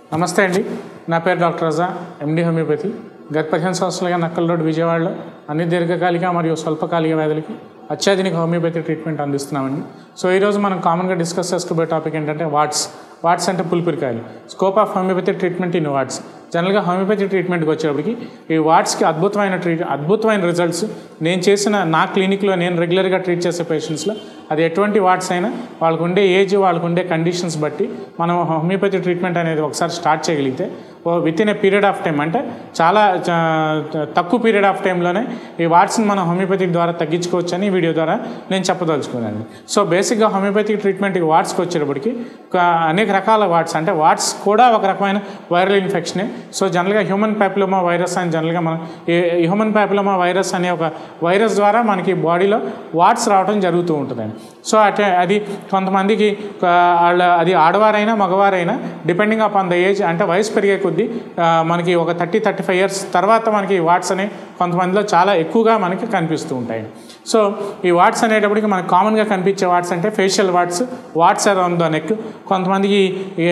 నమస్తే అండి నా పేరు డాక్టర్ రజా ఎండి హోమియోపతి గత పదిహేను సంవత్సరాలుగా నక్కల్ రోడ్ విజయవాడలో అన్ని దీర్ఘకాలిక మరియు స్వల్పకాలిక వ్యాధులకి అత్యాధునిక హోమియోపతి ట్రీట్మెంట్ అందిస్తున్నామండి సో ఈరోజు మనం కామన్గా డిస్కస్ చేసుకోబోయే టాపిక్ ఏంటంటే వాట్స్ వాట్స్ అంటే పులిపిరికాయలు scope of homeopathy treatment in warts జనరల్గా హోమియోపతి ట్రీట్మెంట్కి వచ్చేటప్పటికి ఈ వాట్స్కి అద్భుతమైన ట్రీట్ అద్భుతమైన రిజల్ట్స్ నేను చేసిన నా క్లినిక్లో నేను రెగ్యులర్గా ట్రీట్ చేసే పేషెంట్స్లో అది ఎటువంటి వాట్స్ అయినా వాళ్ళకు ఉండే ఏజ్ వాళ్ళకు ఉండే కండిషన్స్ బట్టి మనం హోమియోపతి ట్రీట్మెంట్ అనేది ఒకసారి స్టార్ట్ చేయగలిగితే within a period of time అంటే చాలా చా- తక్కువ పీరియడ్ ఆఫ్ టైంలోనే ఈ వాట్స్ని మనం హోమియోపతిక్ ద్వారా తగ్గించుకోవచ్చు అని ఈ వీడియో ద్వారా నేను చెప్పదలుచుకున్నాను సో బేసిక్గా హోమియోపతిక్ ట్రీట్మెంట్కి వాట్స్కి వచ్చేటప్పటికి ఒక అనేక రకాల వాట్స్ అంటే వాట్స్ కూడా ఒక రకమైన వైరల్ ఇన్ఫెక్షనే సో జనరల్గా హ్యూమన్ ప్యాపిలోమా వైరస్ అని జనరల్గా మనం ఈ హ్యూమన్ ప్యాపిలోమా వైరస్ అనే ఒక వైరస్ ద్వారా మనకి బాడీలో వాట్స్ రావడం జరుగుతూ ఉంటుందండి సో అటే అది కొంతమందికి ఆ, వాళ్ళ అది ఆడవారైనా మగవారైనా డిపెండింగ్ అపాన్ ద ఏజ్ అంటే వయసు పెరిగే కొద్దీ ఆ, మనకి ఒక థర్టీ థర్టీ ఫైవ్ ఇయర్స్ తర్వాత మనకి వాట్స్ అనేవి కొంతమందిలో చాలా ఎక్కువగా మనకి కనిపిస్తూ ఉంటాయి సో ఈ వాట్స్ అనేటప్పటికి మనకు కామన్గా కనిపించే వాట్స్ అంటే facial warts warts around the neck కొంతమందికి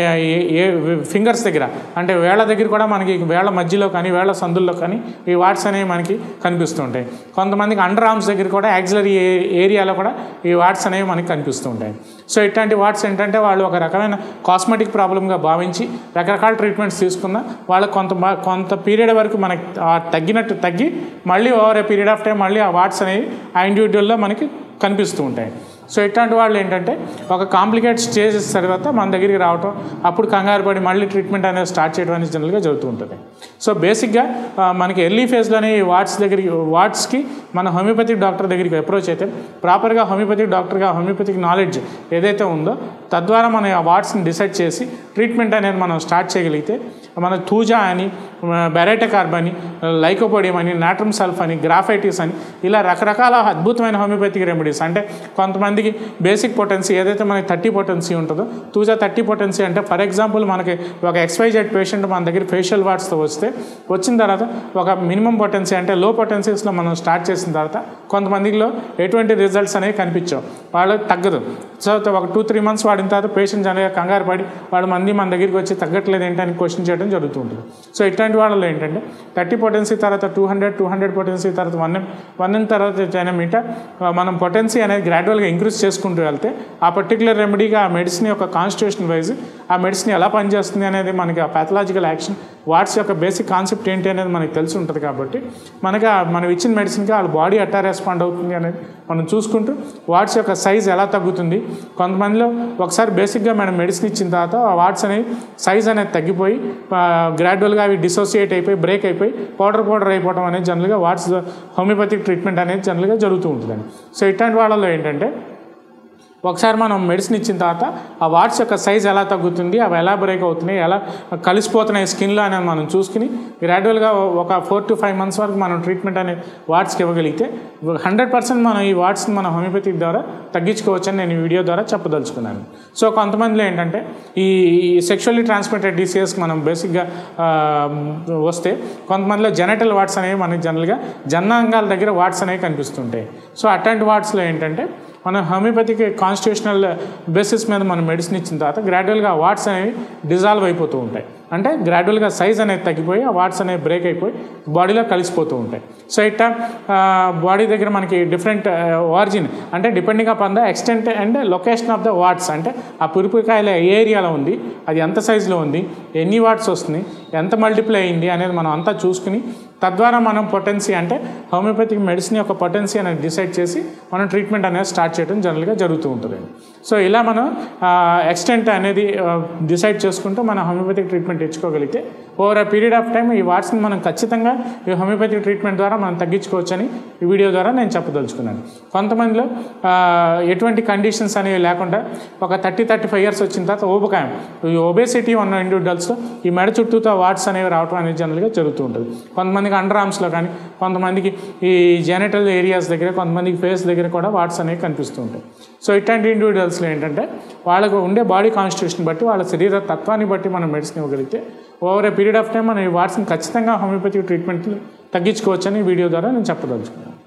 ఫింగర్స్ దగ్గర అంటే వేళ్ళ దగ్గర కూడా మనకి వేళ్ళ మధ్యలో కానీ వేళ్ళ సందుల్లో కానీ ఈ వాట్స్ అనేవి మనకి కనిపిస్తూ ఉంటాయి కొంతమందికి అండర్ ఆర్మ్స్ దగ్గర కూడా యాక్సిలరీ ఏరియాలో కూడా ఈ వాట్స్ అనేవి మనకి కనిపిస్తూ ఉంటాయి సో ఇట్లాంటి వాట్స్ ఏంటంటే వాళ్ళు ఒక రకమైన కాస్మెటిక్ ప్రాబ్లమ్గా భావించి రకరకాల ట్రీట్మెంట్స్ తీసుకున్న వాళ్ళకి కొంత బా- కొంత పీరియడ్ వరకు మనకి ఆ తగ్గినట్టు తగ్గి మళ్ళీ over a period of time మళ్ళీ ఆ వాట్స్ అనేవి ఆ ఇండివిజువల్లో మనకి కనిపిస్తూ ఉంటాయి సో ఇట్లాంటి వాళ్ళు ఏంటంటే ఒక కాంప్లికేట్ స్టేజెస్ తర్వాత మన దగ్గరికి రావటం అప్పుడు కంగారు పడి మళ్ళీ ట్రీట్మెంట్ అనేది స్టార్ట్ చేయడం అనేది జనరల్గా జరుగుతూ ఉంటుంది సో బేసిక్గా ఆ, మనకి ఎర్లీ ఫేజ్లోనే ఈ వాట్స్ దగ్గరికి వాట్స్కి మన హోమియోపతిక్ డాక్టర్ దగ్గరికి అప్రోచ్ అయితే ప్రాపర్గా హోమియోపతిక్ డాక్టర్గా హోమియోపతిక్ నాలెడ్జ్ ఏదైతే ఉందో తద్వారా మనం ఆ వాట్స్ని డిసైడ్ చేసి ట్రీట్మెంట్ అనేది మనం స్టార్ట్ చేయగలిగితే మన తూజా అని బెరైటకార్బ్ అని లైకోపోడియం అని నాట్రమ్ సల్ఫ్ అని గ్రాఫైటిస్ అని ఇలా రకరకాల అద్భుతమైన హోమియోపతిక్ రెమెడీస్ అంటే కొంతమందికి బేసిక్ పొటెన్సీ ఏదైతే మనకి థర్టీ పొటెన్సీ ఉంటుందో తూజా థర్టీ పొటెన్సీ అంటే ఫర్ ఎగ్జాంపుల్ మనకి ఒక ఎక్స్వైజెడ్ పేషెంట్ మన దగ్గర ఫేషియల్ వాట్స్తో వస్తే వచ్చిన తర్వాత ఒక మినిమం పొటెన్సీ అంటే లో పొటెన్సీస్లో మనం స్టార్ట్ చేసిన తర్వాత కొంతమందిలో ఎటువంటి రిజల్ట్స్ అనేవి కనిపించవు వాళ్ళకి తగ్గదు సో ఒక టూ త్రీ మంత్స్ వాడిన తర్వాత పేషెంట్ జనరల్గా కంగారు పడి వాడు మంది మన దగ్గరికి వచ్చి తగ్గట్లేదు ఏంటని క్వశ్చన్ చేయడం జరుగుతూ ఉంటుంది సో ఇట్లాంటి వాళ్ళలో ఏంటంటే థర్టీ పొటెన్సీ తర్వాత two hundred two hundred potency తర్వాత వన్ వన్ తర్వాత టెన్ మీటర్ మనం పొటెన్సీ అనేది గ్రాడ్యువల్గా ఇంక్రీజ్ చేసుకుంటూ వెళ్తే ఆ పర్టికులర్ రెమెడీగా ఆ మెడిసిన్ యొక్క కాన్స్టిట్యూషన్ వైజ్ ఆ మెడిసిన్ ఎలా పనిచేస్తుంది అనేది మనకి ఆ పాథలాజికల్ యాక్షన్ వాట్స్ యొక్క బేసిక్ కాన్సెప్ట్ ఏంటి అనేది మనకి తెలిసి ఉంటుంది కాబట్టి మనకి ఆ మనం ఇచ్చిన మెడిసిన్కి వాళ్ళ బాడీ ఎట్టా రెస్పాండ్ అవుతుంది అనేది మనం చూసుకుంటూ వాట్స్ యొక్క సైజ్ ఎలా తగ్గుతుంది కొంతమందిలో ఒకసారి బేసిక్గా మనం మెడిసిన్ ఇచ్చిన తర్వాత ఆ వాట్స్ అనేవి సైజ్ అనేది తగ్గిపోయి గ్రాడ్యువల్గా అవి డిసోసియేట్ అయిపోయి బ్రేక్ అయిపోయి పౌడర్ పౌడర్ అయిపోవడం అనేది జనరల్గా వాట్స్ హోమియోపతిక్ ట్రీట్మెంట్ అనేది జనరల్గా జరుగుతూ ఉంటుందండి సో ఇట్లాంటి వాళ్ళలో ఏంటంటే ఒకసారి మనం మెడిసిన్ ఇచ్చిన తర్వాత ఆ వాట్స్ యొక్క సైజ్ ఎలా తగ్గుతుంది అవి ఎలా బ్రేక్ అవుతున్నాయి ఎలా కలిసిపోతున్నాయి స్కిన్లో అనేది మనం చూసుకుని గ్రాడ్యువల్గా ఒక ఫోర్ టు ఫైవ్ మంత్స్ వరకు మనం ట్రీట్మెంట్ అనేది వాట్స్కి ఇవ్వగలిగితే హండ్రెడ్ పర్సెంట్ మనం ఈ వాట్స్ని మన హోమియోపతి ద్వారా తగ్గించుకోవచ్చని నేను ఈ వీడియో ద్వారా చెప్పదలుచుకున్నాను సో కొంతమందిలో ఏంటంటే ఈ సెక్షువల్లీ ట్రాన్స్మిటెడ్ డిసీజెస్ మనం బేసిక్గా ఆ, వస్తే కొంతమందిలో జెనటల్ వాట్స్ అనేవి మనకి జనరల్గా జన్నాంగాల దగ్గర వాట్స్ అనేవి కనిపిస్తుంటాయి సో అట్లాంటి వాట్స్లో ఏంటంటే మనం హోమియోపతిక్ కాన్స్టిట్యూషనల్ బేసిస్ మీద మనం మెడిసిన్ ఇచ్చిన తర్వాత గ్రాడ్యువల్గా ఆ వాట్స్ అనేవి డిజాల్వ్ అయిపోతూ ఉంటాయి అంటే గ్రాడ్యువల్గా సైజ్ అనేది తగ్గిపోయి ఆ వాట్స్ అనేవి బ్రేక్ అయిపోయి బాడీలో కలిసిపోతూ ఉంటాయి సో ఇట్లా బాడీ దగ్గర మనకి డిఫరెంట్ ఆరిజిన్ అంటే depending upon the extent and location of the warts అంటే ఆ పురిపురికాయల ఏ ఏరియాలో ఉంది అది ఎంత సైజులో ఉంది ఎన్ని వాట్స్ వస్తుంది ఎంత మల్టిప్లై అయింది అనేది మనం అంతా చూసుకుని తద్వారా మనం పొటెన్సీ అంటే హోమియోపతిక్ మెడిసిన్ యొక్క పొటెన్సీ అనేది డిసైడ్ చేసి మనం ట్రీట్మెంట్ అనేది స్టార్ట్ చేయడం జనరల్గా జరుగుతూ ఉంటుంది సో ఇలా మనం ఎక్స్టెంట్ అనేది డిసైడ్ చేసుకుంటూ మన హోమియోపతిక్ ట్రీట్మెంట్ ఇచ్చుకోగలిగితే over a period of time ఈ వాట్స్ని మనం ఖచ్చితంగా ఈ హోమియోపతిక్ ట్రీట్మెంట్ ద్వారా మనం తగ్గించుకోవచ్చని ఈ వీడియో ద్వారా నేను చెప్పదలుచుకున్నాను కొంతమందిలో ఆ, ఎటువంటి కండిషన్స్ అనేవి లేకుండా ఒక థర్టీ థర్టీ ఫైవ్ ఇయర్స్ వచ్చిన తర్వాత ఊబకాయం ఈ ఒబేసిటీ ఉన్న ఇండివిజువల్స్లో ఈ మెడ చుట్టూతో వాట్స్ అనేవి రావడం అనేది జనరల్గా జరుగుతూ ఉంటుంది కొంతమందికి అండర్ ఆర్మ్స్లో కానీ కొంతమందికి ఈ జెనటల్ ఏరియాస్ దగ్గర కొంతమందికి ఫేస్ దగ్గర కూడా వాట్స్ అనేవి కనిపిస్తూ ఉంటాయి సో ఇట్లాంటి ఇండివిజువల్స్లో ఏంటంటే వాళ్ళకు ఉండే బాడీ కాన్స్టిట్యూషన్ బట్టి వాళ్ళ శరీర తత్వాన్ని బట్టి మనం మెడిసిన్ ఇవ్వగలిగితే over a period of time మనం ఈ వాట్స్ని ఖచ్చితంగా హోమియోపతిక్ ట్రీట్మెంట్ తగ్గించుకోవచ్చని ఈ వీడియో ద్వారా నేను చెప్పదలుచుకున్నాను